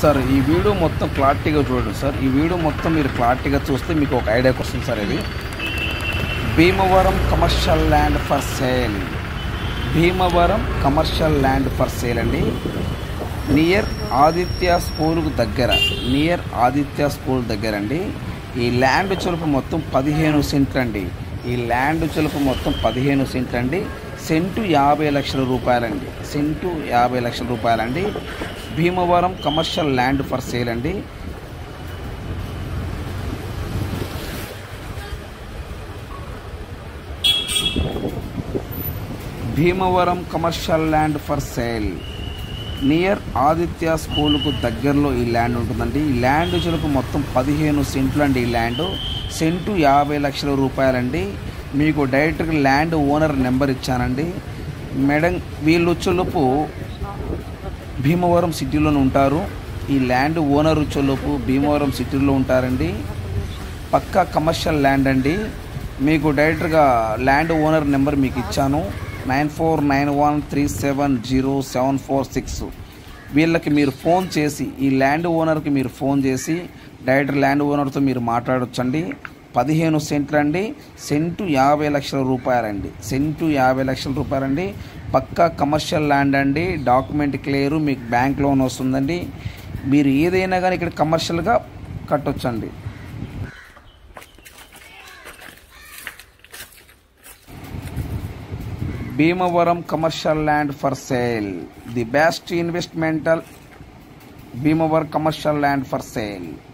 sir ఈ video మొత్తం క్లారిటీగా చూడండి సార్ ఈ వీడియో మొత్తం మీరు క్లారిటీగా చూస్తే మీకు ఒక ఐడియాకి వస్తుంది సార్ ఇది Bhimavaram commercial land for sale Bhimavaram commercial land for sale అండి నియర్ ఆదిత్య స్కూల్కు దగ్గర నియర్ ఆదిత్య స్కూల్ దగ్గర అండి ఈ ల్యాండ్ చులుపు మొత్తం పదిహేను సెంట్లు అండి ఈ ల్యాండ్ చులుపు మొత్తం పదిహేను సెంట్లు అండి సెంటు యాభై లక్షల రూపాయలండి సెంటు యాభై లక్షల రూపాయలండి Bhimavaram commercial land for sale అండి Bhimavaram commercial land for sale near Aditya స్కూల్కు దగ్గరలో ఈ ల్యాండ్ ఉంటుందండి ఈ ల్యాండ్ చులకు మొత్తం పదిహేను సెంట్లు అండి ఈ ల్యాండ్ సెంటు యాభై లక్షల రూపాయలండి మీకు డైరెక్ట్గా ల్యాండ్ ఓనర్ నెంబర్ ఇచ్చానండి మేడం వీళ్ళు చులుపు భీమవరం సిటీలోనే ఉంటారు ఈ ల్యాండ్ ఓనర్ చులుపు భీమవరం సిటీలో ఉంటారండి పక్కా కమర్షియల్ ల్యాండ్ అండి మీకు డైరెక్ట్గా ల్యాండ్ ఓనర్ నెంబర్ మీకు ఇచ్చాను nine four nine one three seven zero seven four six వీళ్ళకి మీరు ఫోన్ చేసి ఈ ల్యాండ్ ఓనర్కి మీరు ఫోన్ చేసి డైరెక్ట్ ల్యాండ్ ఓనర్తో మీరు మాట్లాడొచ్చండి పదిహేను సెంట్లు అండి సెంటు యాభై లక్షల రూపాయలండి సెంటు యాభై లక్షల రూపాయలండి పక్కా కమర్షియల్ ల్యాండ్ అండి డాక్యుమెంట్ క్లియర్ మీకు బ్యాంక్ లోన్ వస్తుందండి మీరు ఏదైనా కానీ ఇక్కడ కమర్షియల్గా కట్టొచ్చండి Bhimavaram commercial land for sale the best ఇన్వెస్ట్మెంటల్ Bhimavaram commercial land for sale